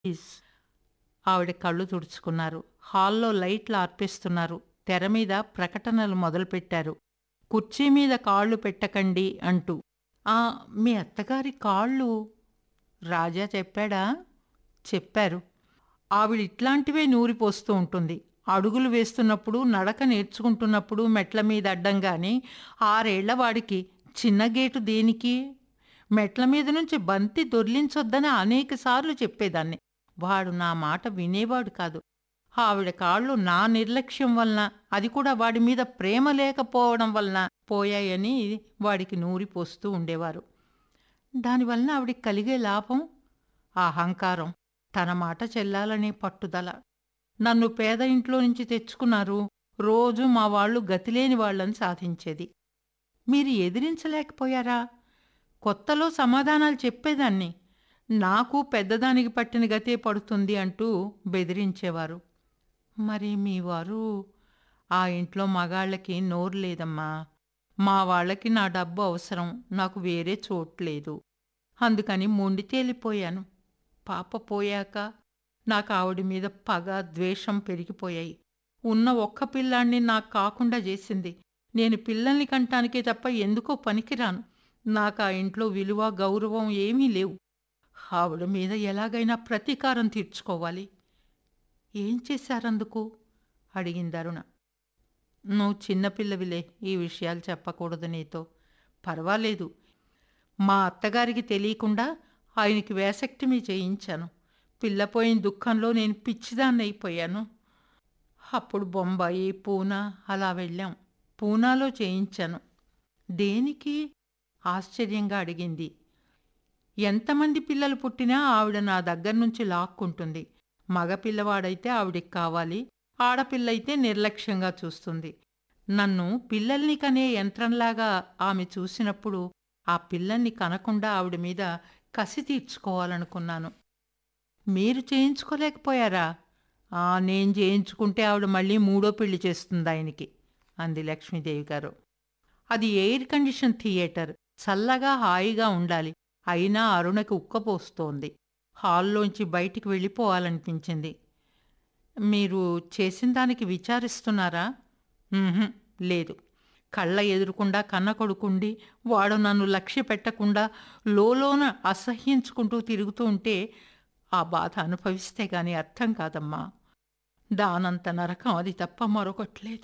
please ఆవిడ కళ్ళు తుడుచుకున్నారు హాల్లో లైట్లు ఆర్పేస్తున్నారు తెర మీద ప్రకటనలు మొదలుపెట్టారు కుర్చీ మీద కాళ్ళు పెట్టకండి అంటూ ఆ మీ అత్తగారి కాళ్ళు రాజా చెప్పాడా చెప్పారు ఆవిడ ఇట్లాంటివే నూరిపోస్తూ ఉంటుంది అడుగులు వేస్తున్నప్పుడు నడక నేర్చుకుంటున్నప్పుడు మెట్ల మీద అడ్డంగాని ఆరేళ్ల వాడికి చిన్న గేటు దేనికి మెట్ల మీద నుంచి బంతి దొర్లించొద్దని అనేకసార్లు చెప్పేదాన్ని వాడు నా మాట వినేవాడు కాదు ఆవిడ కాళ్ళు నా నిర్లక్ష్యం వలన అది కూడా వాడి మీద ప్రేమ లేకపోవడం వలన పోయాయని వాడికి నూరిపోస్తూ ఉండేవారు దానివలన ఆవిడికి కలిగే లాభం ఆ అహంకారం తన మాట చెల్లాలనే పట్టుదల నన్ను పేద ఇంట్లో నుంచి తెచ్చుకున్నారు రోజు మా వాళ్ళు గతిలేని వాళ్ళని సాధించేది మీరు ఎదిరించలేకపోయారా కొత్తలో సమాధానాలు చెప్పేదాన్ని నాకు పెద్దదానికి పట్టిన గతే పడుతుంది అంటూ బెదిరించేవారు మరి మీ వారు ఆ ఇంట్లో మగాళ్ళకి నోరు లేదమ్మా మా వాళ్ళకి నా డబ్బు అవసరం నాకు వేరే చోట్లేదు అందుకని మొండి తేలిపోయాను పాప పోయాక నాకు ఆవిడ మీద పగ ద్వేషం పెరిగిపోయాయి ఉన్న ఒక్క పిల్లాన్ని నాకు కాకుండా చేసింది నేను పిల్లల్ని కంటానికే తప్ప ఎందుకో పనికిరాను నాకు ఆ ఇంట్లో విలువ గౌరవం ఏమీ లేవు ఆవిడ మీద ఎలాగైనా ప్రతీకారం తీర్చుకోవాలి ఏం చేశారందుకు అడిగింది అరుణ నువ్వు చిన్నపిల్లవిలే ఈ విషయాలు చెప్పకూడదు నీతో పర్వాలేదు మా అత్తగారికి తెలియకుండా ఆయనకి వేసక్టిమీ చేయించాను పిల్లపోయిన దుఃఖంలో నేను పిచ్చిదాన్ని అయిపోయాను అప్పుడు బొంబాయి పూనా అలా వెళ్ళాం పూనాలో చేయించాను దేనికి ఆశ్చర్యంగా అడిగింది ఎంతమంది పిల్లలు పుట్టినా ఆవిడ నా దగ్గర నుంచి లాక్కుంటుంది మగ పిల్లవాడైతే ఆవిడికి కావాలి ఆడపిల్ల అయితే నిర్లక్ష్యంగా చూస్తుంది నన్ను పిల్లల్ని కనే యంత్రంలాగా ఆమె చూసినప్పుడు ఆ పిల్లల్ని కనకుండా ఆవిడ మీద కసి తీర్చుకోవాలనుకున్నాను మీరు చేయించుకోలేకపోయారా ఆ నేను చేయించుకుంటే ఆవిడ మళ్ళీ మూడో పెళ్లి చేస్తుంది ఆయనకి అంది లక్ష్మీదేవి గారు అది ఎయిర్ కండిషన్ థియేటర్ చల్లగా హాయిగా ఉండాలి అయినా అరుణకి ఉక్కపోస్తోంది హాల్లోంచి బయటికి వెళ్ళిపోవాలనిపించింది మీరు చేసిన దానికి విచారిస్తున్నారా "ఉహుం, లేదు కళ్ళ ఎదురుకుండా కన్న కొడుకుండి వాడు నన్ను లక్ష్య పెట్టకుండా లోలోన అసహ్యించుకుంటూ తిరుగుతూ ఉంటే ఆ బాధ అనుభవిస్తే గాని అర్థం కాదమ్మా దానంత నరకం అది తప్ప మరొకట్లేదు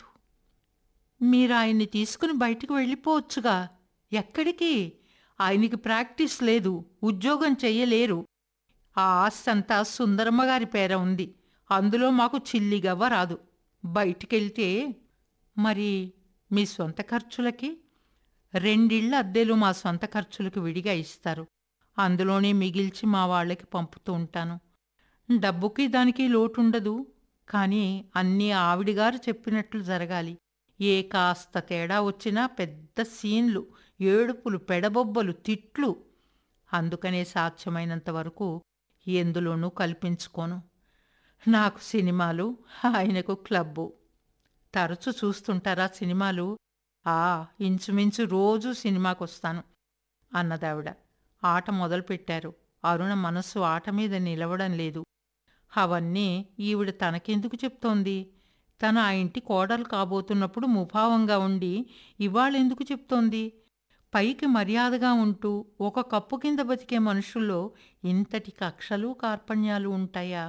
మీరు ఆయన్ని తీసుకుని బయటికి వెళ్ళిపోవచ్చుగా ఎక్కడికి ఆయనకి ప్రాక్టీస్ లేదు ఉద్యోగం చెయ్యలేరు ఆ ఆస్తంతా సుందరమ్మ గారి పేర ఉంది అందులో మాకు చిల్లిగవ్వ రాదు బయటికెళ్తే మరి మీ సొంత ఖర్చులకి రెండిళ్ళ అద్దెలు మా సొంత ఖర్చులకు విడిగా ఇస్తారు అందులోనే మిగిల్చి మా వాళ్ళకి పంపుతూ ఉంటాను డబ్బుకి దానికి లోటుండదు కానీ అన్నీ ఆవిడిగారు చెప్పినట్లు జరగాలి ఏ కాస్త తేడా వచ్చినా పెద్ద సీన్లు ఏడుపులు పెడబొబ్బలు తిట్లు అందుకనే సాధ్యమైనంత వరకు ఎందులోనూ కల్పించుకోను నాకు సినిమాలు ఆయనకు క్లబ్బు తరచు చూస్తుంటారా సినిమాలు ఆ ఇంచుమించు రోజు సినిమాకొస్తాను అన్నదావిడ ఆట మొదలుపెట్టారు అరుణ మనస్సు ఆట మీద నిలవడం లేదు అవన్నీ ఈవిడ తనకెందుకు చెప్తోంది తను ఆ ఇంటి కోడలు కాబోతున్నప్పుడు ముభావంగా ఉండి ఇవాళెందుకు చెప్తోంది పైకి మర్యాదగా ఉంటూ ఒక కప్పు కింద బతికే మనుషుల్లో ఇంతటి కక్షలు కార్పణ్యాలు ఉంటాయా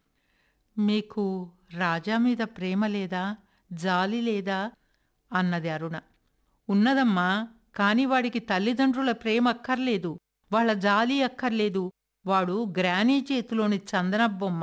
మీకు రాజా మీద ప్రేమ లేదా జాలి లేదా అన్నది అరుణ ఉన్నదమ్మా కాని వాడికి తల్లిదండ్రుల ప్రేమ అక్కర్లేదు వాళ్ళ జాలి అక్కర్లేదు వాడు గ్రానీ చేతిలోని చందన బొమ్మ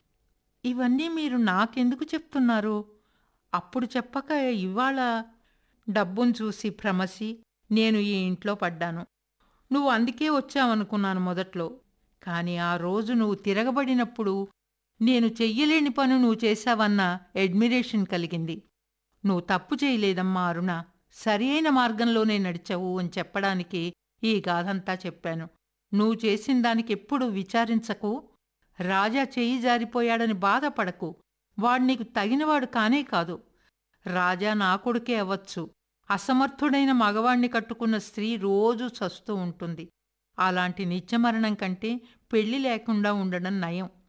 ఇవన్నీ మీరు నాకెందుకు చెప్తున్నారు అప్పుడు చెప్పక ఇవాళ డబ్బును చూసి భ్రమసి నేను ఈ ఇంట్లో పడ్డాను నువ్వు అందుకే వచ్చావనుకున్నాను మొదట్లో కానీ ఆ రోజు నువ్వు తిరగబడినప్పుడు నేను చెయ్యలేని పని నువ్వు చేశావన్న అడ్మిరేషన్ కలిగింది నువ్వు తప్పు చేయలేదమ్మా అరుణ సరి అయిన మార్గంలోనే నడిచావు అని చెప్పడానికి ఈ గాథంతా చెప్పాను నువ్వు చేసిన దానికి ఎప్పుడు విచారించకు రాజా చెయ్యి జారిపోయాడని బాధపడకు వాడు నీకు తగినవాడు కానే కాదు రాజా నా కొడుకే అవ్వచ్చు అసమర్థుడైన మగవాణ్ణి కట్టుకున్న స్త్రీ రోజూ చస్తూ ఉంటుంది అలాంటి నిత్యమరణం కంటే పెళ్లి లేకుండా ఉండడం నయం